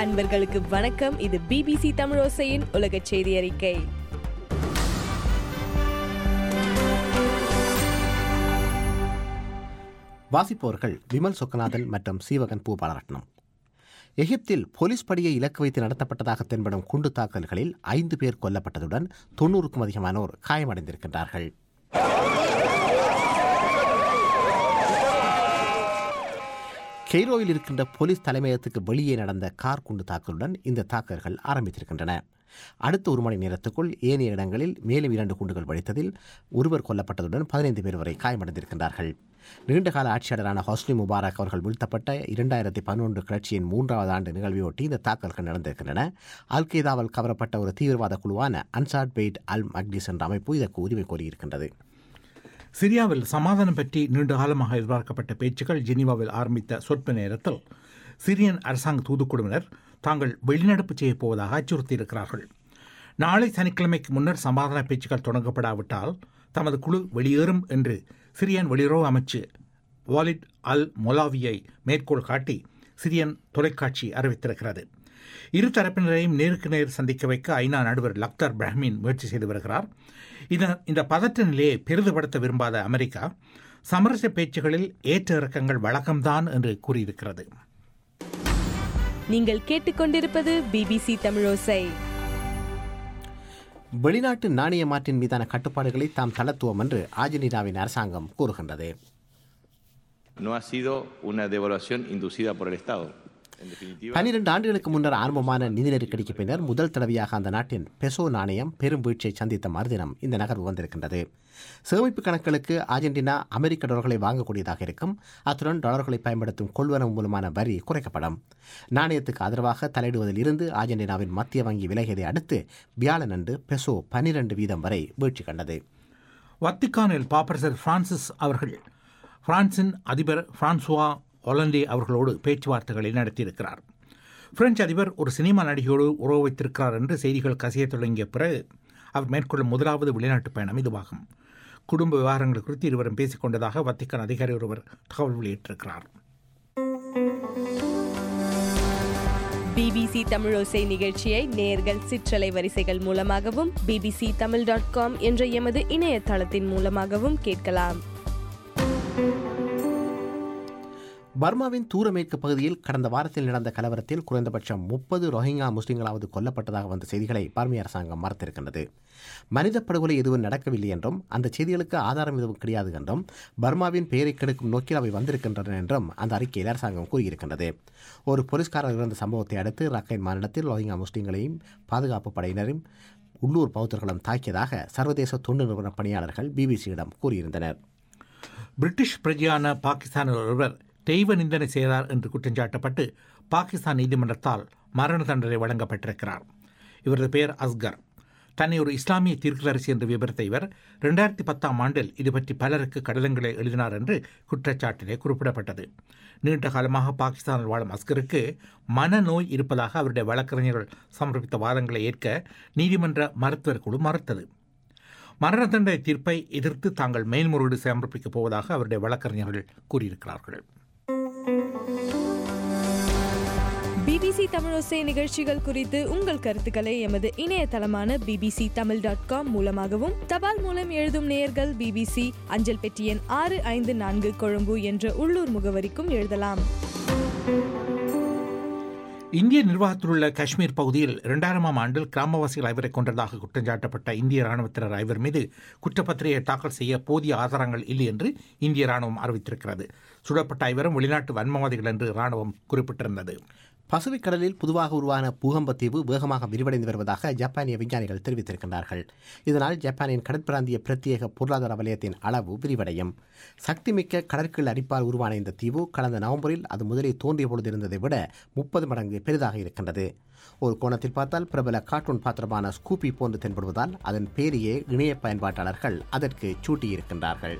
அன்பர்களுக்கு வணக்கம் இது பிபிசி தமிழோசையின் உலக செய்தி அறிக்கை வாசிப்பவர்கள் விமல் சொக்கநாதன் மற்றும் சீவகன் பூபாலரட்னம் எகிப்தில் போலீஸ் படையை இலக்கு வைத்து நடத்தப்பட்டதாக தென்படும் குண்டு தாக்குதல்களில் ஐந்து பேர் கொல்லப்பட்டதுடன் தொன்னூறுக்கும் அதிகமானோர் காயமடைந்திருக்கின்றார்கள் கெய்ரோவில் இருக்கின்ற போலீஸ் தலைமையகத்துக்கு வெளியே நடந்த கார் குண்டு தாக்குதலுடன் இந்த தாக்குதல்கள் ஆரம்பித்திருக்கின்றன அடுத்த ஒரு மணி நேரத்துக்குள் ஏனைய இடங்களில் மேலும் இரண்டு குண்டுகள் வெடித்ததில் ஒருவர் கொல்லப்பட்டதுடன் பதினைந்து பேர் வரை காயமடைந்திருக்கின்றார்கள் நீண்டகால ஆட்சியாளரான ஹொஸ்னி முபாரக் அவர்கள் வீழ்த்தப்பட்ட இரண்டாயிரத்தி பதினொன்று கிளர்ச்சியின் மூன்றாவது ஆண்டு நிகழ்வையொட்டி இந்த தாக்கல்கள் நடந்திருக்கின்றன அல் கெய்தாவால் கவரப்பட்ட ஒரு தீவிரவாத குழுவான அன்சாட் பெய்ட் அல் மக்டிஸ் என்ற அமைப்பு இதற்கு உரிமை கோரியிருக்கின்றது சிரியாவில் சமாதானம் பற்றி நீண்ட காலமாக எதிர்பார்க்கப்பட்ட பேச்சுக்கள் ஜெனீவாவில் ஆரம்பித்த சொற்ப நேரத்தில் சிரியன் அரசாங்க தூதுக்குழுவினர் தாங்கள் வெளிநடப்பு செய்யப் போவதாக அச்சுறுத்தியிருக்கிறார்கள் நாளை சனிக்கிழமைக்கு முன்னர் சமாதான பேச்சுக்கள் தொடங்கப்படாவிட்டால் தமது குழு வெளியேறும் என்று சிரியன் வெளியுறவு அமைச்சு வாலிட் அல் மொலாவியை மேற்கோள் காட்டி சிரியன் தொலைக்காட்சி அறிவித்திருக்கிறது இரு தரப்பினரையும் நேருக்கு நேர் சந்திக்க வைக்க ஐநா நடுவர் லக்தர் பிரஹ்மின் முயற்சி செய்து வருகிறார் இந்த இந்த பதற்ற நிலையை பெரிதுபடுத்த விரும்பாத அமெரிக்கா சமரச பேச்சுகளில் ஏற்ற இறக்கங்கள் வழக்கம்தான் என்று கூறியிருக்கிறது நீங்கள் கேட்டுக்கொண்டிருப்பது பிபிசி தமிழோசை வெளிநாட்டு நாணய மாற்றின் மீதான கட்டுப்பாடுகளை தாம் தளர்த்துவோம் என்று ஆர்ஜென்டினாவின் அரசாங்கம் கூறுகின்றது No ha sido una devaluación inducida por el Estado. En definitiva, பனிரெண்டு ஆண்டுகளுக்கு முன்னர் ஆரம்பமான நிதி நெருக்கடிக்கு பின்னர் முதல் தடவையாக அந்த நாட்டின் பெசோ நாணயம் பெரும் வீழ்ச்சியை சந்தித்த மறுதினம் இந்த நகர்வு வந்திருக்கின்றது சேமிப்பு கணக்குகளுக்கு ஆர்ஜென்டினா அமெரிக்க டாலர்களை வாங்கக்கூடியதாக இருக்கும் அத்துடன் டாலர்களை பயன்படுத்தும் கொள்வனவு மூலமான வரி குறைக்கப்படும் நாணயத்துக்கு ஆதரவாக தலையிடுவதில் இருந்து ஆர்ஜென்டினாவின் மத்திய வங்கி விலகியதை அடுத்து வியாழன் அன்று பெசோ பனிரெண்டு வீதம் வரை வீழ்ச்சி கண்டது வத்திக்கானில் பாப்பரசர் பிரான்சிஸ் அவர்கள் பிரான்சின் அதிபர் பிரான்சுவா ஒலண்டே அவர்களோடு பேச்சுவார்த்தைகளை நடத்தியிருக்கிறார் பிரெஞ்சு அதிபர் ஒரு சினிமா நடிகையோடு உறவு வைத்திருக்கிறார் என்று செய்திகள் கசிய தொடங்கிய பிறகு அவர் மேற்கொள்ளும் முதலாவது வெளிநாட்டு பயணம் இதுவாகும் குடும்ப விவகாரங்கள் குறித்து இருவரும் பேசிக் கொண்டதாக வத்திக்கான் அதிகாரி ஒருவர் தகவல் வெளியிட்டிருக்கிறார் பிபிசி தமிழோசை நிகழ்ச்சியை நேர்கள் சிற்றலை வரிசைகள் மூலமாகவும் பிபிசி தமிழ் டாட் காம் என்ற எமது இணையதளத்தின் மூலமாகவும் கேட்கலாம் பர்மாவின் தூரமேற்கு பகுதியில் கடந்த வாரத்தில் நடந்த கலவரத்தில் குறைந்தபட்சம் முப்பது ரோஹிங்கா முஸ்லிம்களாவது கொல்லப்பட்டதாக வந்த செய்திகளை பர்மிய அரசாங்கம் மறுத்திருக்கின்றது மனித படுகொலை எதுவும் நடக்கவில்லை என்றும் அந்த செய்திகளுக்கு ஆதாரம் எதுவும் கிடையாது என்றும் பர்மாவின் பெயரை கெடுக்கும் நோக்கில் அவை வந்திருக்கின்றன என்றும் அந்த அறிக்கையில் அரசாங்கம் கூறியிருக்கின்றது ஒரு போலீஸ்காரர் இறந்த சம்பவத்தை அடுத்து ரக்கைன் மாநிலத்தில் ரோஹிங்கா முஸ்லிம்களையும் பாதுகாப்பு படையினரும் உள்ளூர் பௌத்தர்களும் தாக்கியதாக சர்வதேச தொண்டு நிறுவன பணியாளர்கள் பிபிசியிடம் கூறியிருந்தனர் பிரிட்டிஷ் பிரஜையான பாகிஸ்தான் ஒருவர் தெய்வ நிந்தனை செய்தார் என்று குற்றஞ்சாட்டப்பட்டு பாகிஸ்தான் நீதிமன்றத்தால் மரண தண்டனை வழங்கப்பட்டிருக்கிறார் இவரது பெயர் அஸ்கர் தன்னை ஒரு இஸ்லாமிய தீர்க்கதரிசி என்ற விவரத்தை இவர் ரெண்டாயிரத்தி பத்தாம் ஆண்டில் இது பற்றி பலருக்கு கடிதங்களை எழுதினார் என்று குற்றச்சாட்டிலே குறிப்பிடப்பட்டது நீண்ட காலமாக பாகிஸ்தானில் வாழும் அஸ்கருக்கு மனநோய் இருப்பதாக அவருடைய வழக்கறிஞர்கள் சமர்ப்பித்த வாதங்களை ஏற்க நீதிமன்ற மருத்துவர் குழு மறுத்தது மரண தண்டனை தீர்ப்பை எதிர்த்து தாங்கள் மேல்முறையீடு சமர்ப்பிக்கப் போவதாக அவருடைய வழக்கறிஞர்கள் கூறியிருக்கிறார்கள் பிபிசி தமிழோசை நிகழ்ச்சிகள் குறித்து உங்கள் கருத்துக்களை எமது இணையதளமான பிபிசி தமிழ் டாட் காம் மூலமாகவும் தபால் மூலம் எழுதும் நேயர்கள் பிபிசி அஞ்சல் பெட்டி எண் ஆறு ஐந்து நான்கு கொழும்பு என்ற உள்ளூர் முகவரிக்கும் எழுதலாம் இந்திய நிர்வாகத்தில் உள்ள காஷ்மீர் பகுதியில் இரண்டாயிரமாம் ஆண்டில் கிராமவாசிகள் ஐவரை கொன்றதாக குற்றஞ்சாட்டப்பட்ட இந்திய ராணுவத்தினர் ஐவர் மீது குற்றப்பத்திரிகை தாக்கல் செய்ய போதிய ஆதாரங்கள் இல்லை என்று இந்திய ராணுவம் அறிவித்திருக்கிறது சுடப்பட்ட ஐவரும் வெளிநாட்டு வன்மவாதிகள் என்று ராணுவம் குறிப்பிட்டிருந்தது பசிபிக் கடலில் புதுவாக உருவான பூகம்ப தீவு வேகமாக விரிவடைந்து வருவதாக ஜப்பானிய விஞ்ஞானிகள் தெரிவித்திருக்கின்றார்கள் இதனால் ஜப்பானின் கடற்பிராந்திய பிரத்யேக பொருளாதார வலயத்தின் அளவு விரிவடையும் சக்திமிக்க கடற்கீழ் அரிப்பால் உருவான இந்த தீவு கடந்த நவம்பரில் அது முதலில் தோன்றிய பொழுது இருந்ததை விட முப்பது மடங்கு பெரிதாக இருக்கின்றது ஒரு கோணத்தில் பார்த்தால் பிரபல கார்ட்டூன் பாத்திரமான ஸ்கூபி போன்று தென்படுவதால் அதன் பேரையே இணைய பயன்பாட்டாளர்கள் அதற்கு சூட்டியிருக்கின்றார்கள்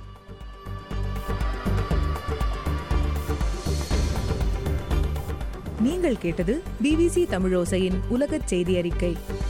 நீங்கள் கேட்டது பிபிசி தமிழோசையின் உலகச் செய்தி அறிக்கை